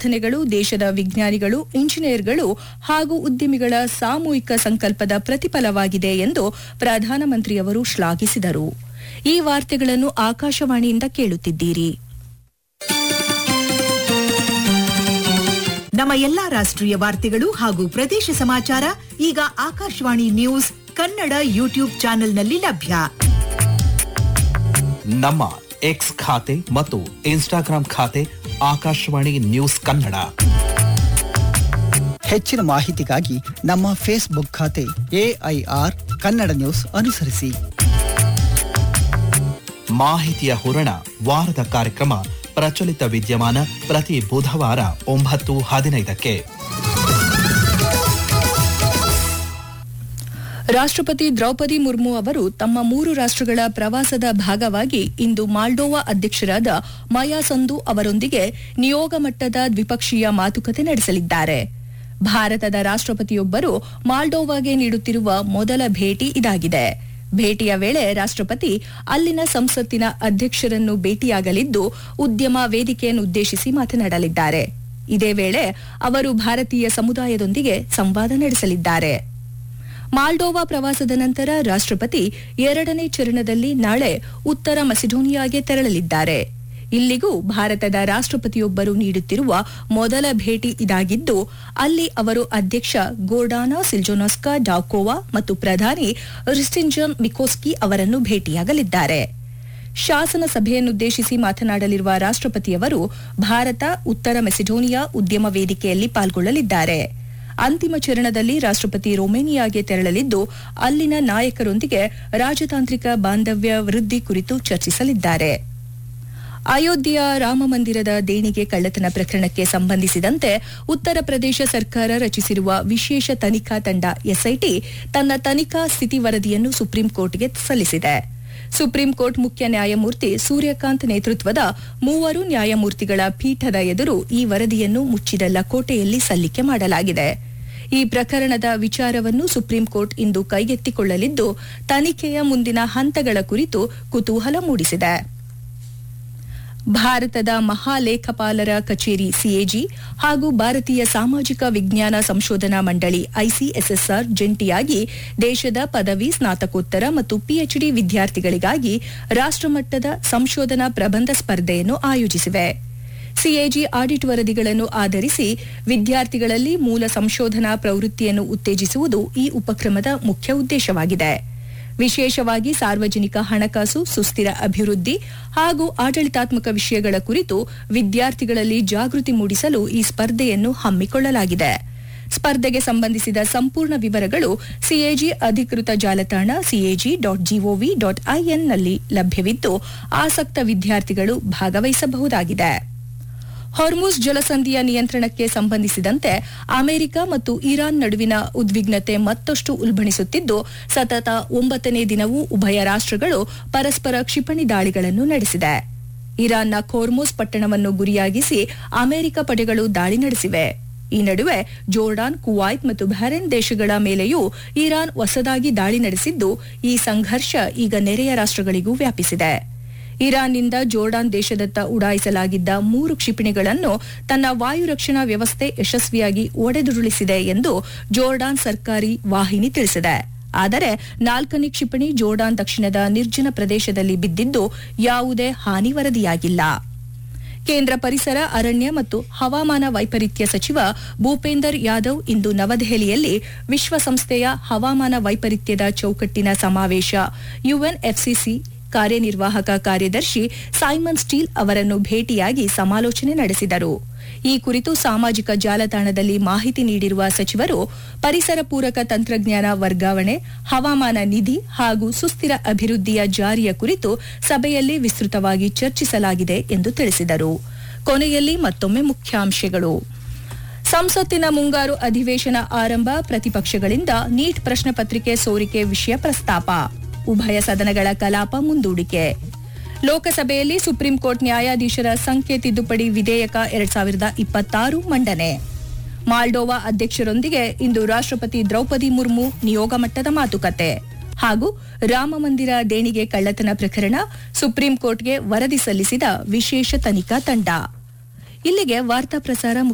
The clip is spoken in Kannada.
ಪ್ರಾರ್ಥನೆಗಳು ದೇಶದ ವಿಜ್ಞಾನಿಗಳು ಇಂಜಿನಿಯರ್ಗಳು ಹಾಗೂ ಉದ್ಯಮಿಗಳ ಸಾಮೂಹಿಕ ಸಂಕಲ್ಪದ ಪ್ರತಿಫಲವಾಗಿದೆ ಎಂದು ಪ್ರಧಾನಮಂತ್ರಿಯವರು ಶ್ಲಾಘಿಸಿದರು ಈ ವಾರ್ತೆಗಳನ್ನು ಆಕಾಶವಾಣಿಯಿಂದ ಕೇಳುತ್ತಿದ್ದೀರಿ ನಮ್ಮ ಎಲ್ಲಾ ರಾಷ್ಟ್ರೀಯ ವಾರ್ತೆಗಳು ಹಾಗೂ ಪ್ರದೇಶ ಸಮಾಚಾರ ಈಗ ಆಕಾಶವಾಣಿ ನ್ಯೂಸ್ ಕನ್ನಡ ಯೂಟ್ಯೂಬ್ ಚಾನೆಲ್ನಲ್ಲಿ ಲಭ್ಯ ನಮ್ಮ ಎಕ್ಸ್ ಖಾತೆ ಮತ್ತು ಇನ್ಸ್ಟಾಗ್ರಾಂ ಖಾತೆ ಆಕಾಶವಾಣಿ ನ್ಯೂಸ್ ಕನ್ನಡ ಹೆಚ್ಚಿನ ಮಾಹಿತಿಗಾಗಿ ನಮ್ಮ ಫೇಸ್ಬುಕ್ ಖಾತೆ ಎಐಆರ್ ಕನ್ನಡ ನ್ಯೂಸ್ ಅನುಸರಿಸಿ ಮಾಹಿತಿಯ ಹೂರಣ ವಾರದ ಕಾರ್ಯಕ್ರಮ ಪ್ರಚಲಿತ ವಿದ್ಯಮಾನ ಪ್ರತಿ ಬುಧವಾರ ಒಂಬತ್ತು ಹದಿನೈದಕ್ಕೆ ರಾಷ್ಟ್ರಪತಿ ದ್ರೌಪದಿ ಮುರ್ಮು ಅವರು ತಮ್ಮ ಮೂರು ರಾಷ್ಟ್ರಗಳ ಪ್ರವಾಸದ ಭಾಗವಾಗಿ ಇಂದು ಮಾಲ್ಡೋವಾ ಅಧ್ಯಕ್ಷರಾದ ಮಾಯಾ ಸಂದು ಅವರೊಂದಿಗೆ ನಿಯೋಗ ಮಟ್ಟದ ದ್ವಿಪಕ್ಷೀಯ ಮಾತುಕತೆ ನಡೆಸಲಿದ್ದಾರೆ ಭಾರತದ ರಾಷ್ಟ್ರಪತಿಯೊಬ್ಬರು ಮಾಲ್ಡೋವಾಗೆ ನೀಡುತ್ತಿರುವ ಮೊದಲ ಭೇಟಿ ಇದಾಗಿದೆ ಭೇಟಿಯ ವೇಳೆ ರಾಷ್ಟ್ರಪತಿ ಅಲ್ಲಿನ ಸಂಸತ್ತಿನ ಅಧ್ಯಕ್ಷರನ್ನು ಭೇಟಿಯಾಗಲಿದ್ದು ಉದ್ಯಮ ವೇದಿಕೆಯನ್ನುದ್ದೇಶಿಸಿ ಮಾತನಾಡಲಿದ್ದಾರೆ ಇದೇ ವೇಳೆ ಅವರು ಭಾರತೀಯ ಸಮುದಾಯದೊಂದಿಗೆ ಸಂವಾದ ನಡೆಸಲಿದ್ದಾರೆ ಮಾಲ್ಡೋವಾ ಪ್ರವಾಸದ ನಂತರ ರಾಷ್ಟ್ರಪತಿ ಎರಡನೇ ಚರಣದಲ್ಲಿ ನಾಳೆ ಉತ್ತರ ಮಸಿಡೋನಿಯಾಗೆ ತೆರಳಲಿದ್ದಾರೆ ಇಲ್ಲಿಗೂ ಭಾರತದ ರಾಷ್ಟ್ರಪತಿಯೊಬ್ಬರು ನೀಡುತ್ತಿರುವ ಮೊದಲ ಭೇಟಿ ಇದಾಗಿದ್ದು ಅಲ್ಲಿ ಅವರು ಅಧ್ಯಕ್ಷ ಗೋರ್ಡಾನಾ ಸಿಲ್ಜೋನಸ್ಕಾ ಡಾಕೋವಾ ಮತ್ತು ಪ್ರಧಾನಿ ರಿಸ್ಟಿಂಜನ್ ಮಿಕೋಸ್ಕಿ ಅವರನ್ನು ಭೇಟಿಯಾಗಲಿದ್ದಾರೆ ಶಾಸನ ಸಭೆಯನ್ನುದ್ದೇಶಿಸಿ ಮಾತನಾಡಲಿರುವ ರಾಷ್ಟ್ರಪತಿಯವರು ಭಾರತ ಉತ್ತರ ಮೆಸಿಡೋನಿಯಾ ಉದ್ಯಮ ವೇದಿಕೆಯಲ್ಲಿ ಪಾಲ್ಗೊಳ್ಳಲಿದ್ದಾರೆ ಅಂತಿಮ ಚರಣದಲ್ಲಿ ರಾಷ್ಟ್ರಪತಿ ರೊಮೇನಿಯಾಗೆ ತೆರಳಲಿದ್ದು ಅಲ್ಲಿನ ನಾಯಕರೊಂದಿಗೆ ರಾಜತಾಂತ್ರಿಕ ಬಾಂಧವ್ಯ ವೃದ್ಧಿ ಕುರಿತು ಚರ್ಚಿಸಲಿದ್ದಾರೆ ಅಯೋಧ್ಯೆಯ ರಾಮ ಮಂದಿರದ ದೇಣಿಗೆ ಕಳ್ಳತನ ಪ್ರಕರಣಕ್ಕೆ ಸಂಬಂಧಿಸಿದಂತೆ ಉತ್ತರ ಪ್ರದೇಶ ಸರ್ಕಾರ ರಚಿಸಿರುವ ವಿಶೇಷ ತನಿಖಾ ತಂಡ ಎಸ್ಐಟಿ ತನ್ನ ತನಿಖಾ ಸ್ಥಿತಿ ವರದಿಯನ್ನು ಸುಪ್ರೀಂ ಕೋರ್ಟ್ಗೆ ಸಲ್ಲಿಸಿದೆ ಸುಪ್ರೀಂ ಕೋರ್ಟ್ ಮುಖ್ಯ ನ್ಯಾಯಮೂರ್ತಿ ಸೂರ್ಯಕಾಂತ್ ನೇತೃತ್ವದ ಮೂವರು ನ್ಯಾಯಮೂರ್ತಿಗಳ ಪೀಠದ ಎದುರು ಈ ವರದಿಯನ್ನು ಮುಚ್ಚಿದ ಲಕೋಟೆಯಲ್ಲಿ ಸಲ್ಲಿಕೆ ಮಾಡಲಾಗಿದೆ ಈ ಪ್ರಕರಣದ ವಿಚಾರವನ್ನು ಸುಪ್ರೀಂ ಕೋರ್ಟ್ ಇಂದು ಕೈಗೆತ್ತಿಕೊಳ್ಳಲಿದ್ದು ತನಿಖೆಯ ಮುಂದಿನ ಹಂತಗಳ ಕುರಿತು ಕುತೂಹಲ ಮೂಡಿಸಿದೆ ಭಾರತದ ಮಹಾಲೇಖಪಾಲರ ಕಚೇರಿ ಸಿಎಜಿ ಹಾಗೂ ಭಾರತೀಯ ಸಾಮಾಜಿಕ ವಿಜ್ಞಾನ ಸಂಶೋಧನಾ ಮಂಡಳಿ ಐಸಿಎಸ್ಎಸ್ಆರ್ ಜಂಟಿಯಾಗಿ ದೇಶದ ಪದವಿ ಸ್ನಾತಕೋತ್ತರ ಮತ್ತು ಪಿಎಚ್ಡಿ ವಿದ್ಯಾರ್ಥಿಗಳಿಗಾಗಿ ರಾಷ್ಟ್ರಮಟ್ಟದ ಸಂಶೋಧನಾ ಪ್ರಬಂಧ ಸ್ಪರ್ಧೆಯನ್ನು ಆಯೋಜಿಸಿವೆ ಸಿಎಜಿ ಆಡಿಟ್ ವರದಿಗಳನ್ನು ಆಧರಿಸಿ ವಿದ್ಯಾರ್ಥಿಗಳಲ್ಲಿ ಮೂಲ ಸಂಶೋಧನಾ ಪ್ರವೃತ್ತಿಯನ್ನು ಉತ್ತೇಜಿಸುವುದು ಈ ಉಪಕ್ರಮದ ಮುಖ್ಯ ಉದ್ದೇಶವಾಗಿದೆ ವಿಶೇಷವಾಗಿ ಸಾರ್ವಜನಿಕ ಹಣಕಾಸು ಸುಸ್ಥಿರ ಅಭಿವೃದ್ಧಿ ಹಾಗೂ ಆಡಳಿತಾತ್ಮಕ ವಿಷಯಗಳ ಕುರಿತು ವಿದ್ಯಾರ್ಥಿಗಳಲ್ಲಿ ಜಾಗೃತಿ ಮೂಡಿಸಲು ಈ ಸ್ಪರ್ಧೆಯನ್ನು ಹಮ್ಮಿಕೊಳ್ಳಲಾಗಿದೆ ಸ್ಪರ್ಧೆಗೆ ಸಂಬಂಧಿಸಿದ ಸಂಪೂರ್ಣ ವಿವರಗಳು ಸಿಎಜಿ ಅಧಿಕೃತ ಜಾಲತಾಣ ಸಿಎಜಿ ಡಾಟ್ ಜಿಒವಿ ಡಾಟ್ ಐಎನ್ನಲ್ಲಿ ಲಭ್ಯವಿದ್ದು ಆಸಕ್ತ ವಿದ್ಯಾರ್ಥಿಗಳು ಭಾಗವಹಿಸಬಹುದಾಗಿದೆ ಹೊರ್ಮುಸ್ ಜಲಸಂಧಿಯ ನಿಯಂತ್ರಣಕ್ಕೆ ಸಂಬಂಧಿಸಿದಂತೆ ಅಮೆರಿಕ ಮತ್ತು ಇರಾನ್ ನಡುವಿನ ಉದ್ವಿಗ್ನತೆ ಮತ್ತಷ್ಟು ಉಲ್ಬಣಿಸುತ್ತಿದ್ದು ಸತತ ಒಂಬತ್ತನೇ ದಿನವೂ ಉಭಯ ರಾಷ್ಟ್ರಗಳು ಪರಸ್ಪರ ಕ್ಷಿಪಣಿ ದಾಳಿಗಳನ್ನು ನಡೆಸಿದೆ ಇರಾನ್ನ ಖೋರ್ಮುಸ್ ಪಟ್ಟಣವನ್ನು ಗುರಿಯಾಗಿಸಿ ಅಮೆರಿಕ ಪಡೆಗಳು ದಾಳಿ ನಡೆಸಿವೆ ಈ ನಡುವೆ ಜೋರ್ಡಾನ್ ಕುವೈತ್ ಮತ್ತು ಬಹರೇನ್ ದೇಶಗಳ ಮೇಲೆಯೂ ಇರಾನ್ ಹೊಸದಾಗಿ ದಾಳಿ ನಡೆಸಿದ್ದು ಈ ಸಂಘರ್ಷ ಈಗ ನೆರೆಯ ರಾಷ್ಟ್ರಗಳಿಗೂ ವ್ಯಾಪಿಸಿದೆ ಇರಾನ್ನಿಂದ ಜೋರ್ಡಾನ್ ದೇಶದತ್ತ ಉಡಾಯಿಸಲಾಗಿದ್ದ ಮೂರು ಕ್ಷಿಪಣಿಗಳನ್ನು ತನ್ನ ವಾಯು ರಕ್ಷಣಾ ವ್ಯವಸ್ಥೆ ಯಶಸ್ವಿಯಾಗಿ ಒಡೆದುರುಳಿಸಿದೆ ಎಂದು ಜೋರ್ಡಾನ್ ಸರ್ಕಾರಿ ವಾಹಿನಿ ತಿಳಿಸಿದೆ ಆದರೆ ನಾಲ್ಕನೇ ಕ್ಷಿಪಣಿ ಜೋರ್ಡಾನ್ ದಕ್ಷಿಣದ ನಿರ್ಜನ ಪ್ರದೇಶದಲ್ಲಿ ಬಿದ್ದಿದ್ದು ಯಾವುದೇ ಹಾನಿ ವರದಿಯಾಗಿಲ್ಲ ಕೇಂದ್ರ ಪರಿಸರ ಅರಣ್ಯ ಮತ್ತು ಹವಾಮಾನ ವೈಪರೀತ್ಯ ಸಚಿವ ಭೂಪೇಂದರ್ ಯಾದವ್ ಇಂದು ನವದೆಹಲಿಯಲ್ಲಿ ವಿಶ್ವಸಂಸ್ಥೆಯ ಹವಾಮಾನ ವೈಪರೀತ್ಯದ ಚೌಕಟ್ಟಿನ ಸಮಾವೇಶ ಯುಎನ್ಎಫ್ಸಿಸಿ ಕಾರ್ಯನಿರ್ವಾಹಕ ಕಾರ್ಯದರ್ಶಿ ಸೈಮನ್ ಸ್ಟೀಲ್ ಅವರನ್ನು ಭೇಟಿಯಾಗಿ ಸಮಾಲೋಚನೆ ನಡೆಸಿದರು ಈ ಕುರಿತು ಸಾಮಾಜಿಕ ಜಾಲತಾಣದಲ್ಲಿ ಮಾಹಿತಿ ನೀಡಿರುವ ಸಚಿವರು ಪರಿಸರ ಪೂರಕ ತಂತ್ರಜ್ಞಾನ ವರ್ಗಾವಣೆ ಹವಾಮಾನ ನಿಧಿ ಹಾಗೂ ಸುಸ್ಥಿರ ಅಭಿವೃದ್ಧಿಯ ಜಾರಿಯ ಕುರಿತು ಸಭೆಯಲ್ಲಿ ವಿಸ್ತೃತವಾಗಿ ಚರ್ಚಿಸಲಾಗಿದೆ ಎಂದು ತಿಳಿಸಿದರು ಕೊನೆಯಲ್ಲಿ ಮತ್ತೊಮ್ಮೆ ಮುಖ್ಯಾಂಶಗಳು ಸಂಸತ್ತಿನ ಮುಂಗಾರು ಅಧಿವೇಶನ ಆರಂಭ ಪ್ರತಿಪಕ್ಷಗಳಿಂದ ನೀಟ್ ಪ್ರಶ್ನೆ ಪತ್ರಿಕೆ ಸೋರಿಕೆ ವಿಷಯ ಪ್ರಸ್ತಾಪ ಉಭಯ ಸದನಗಳ ಕಲಾಪ ಮುಂದೂಡಿಕೆ ಲೋಕಸಭೆಯಲ್ಲಿ ಸುಪ್ರೀಂ ಕೋರ್ಟ್ ನ್ಯಾಯಾಧೀಶರ ಸಂಖ್ಯೆ ತಿದ್ದುಪಡಿ ವಿಧೇಯಕ ಎರಡ್ ಸಾವಿರದ ಇಪ್ಪತ್ತಾರು ಮಂಡನೆ ಮಾಲ್ಡೋವಾ ಅಧ್ಯಕ್ಷರೊಂದಿಗೆ ಇಂದು ರಾಷ್ಟ್ರಪತಿ ದ್ರೌಪದಿ ಮುರ್ಮು ನಿಯೋಗ ಮಟ್ಟದ ಮಾತುಕತೆ ಹಾಗೂ ರಾಮ ಮಂದಿರ ದೇಣಿಗೆ ಕಳ್ಳತನ ಪ್ರಕರಣ ಸುಪ್ರೀಂ ಕೋರ್ಟ್ಗೆ ವರದಿ ಸಲ್ಲಿಸಿದ ವಿಶೇಷ ತನಿಖಾ ತಂಡ ಇಲ್ಲಿಗೆ ವಾರ್ತಾ ಪ್ರಸಾರ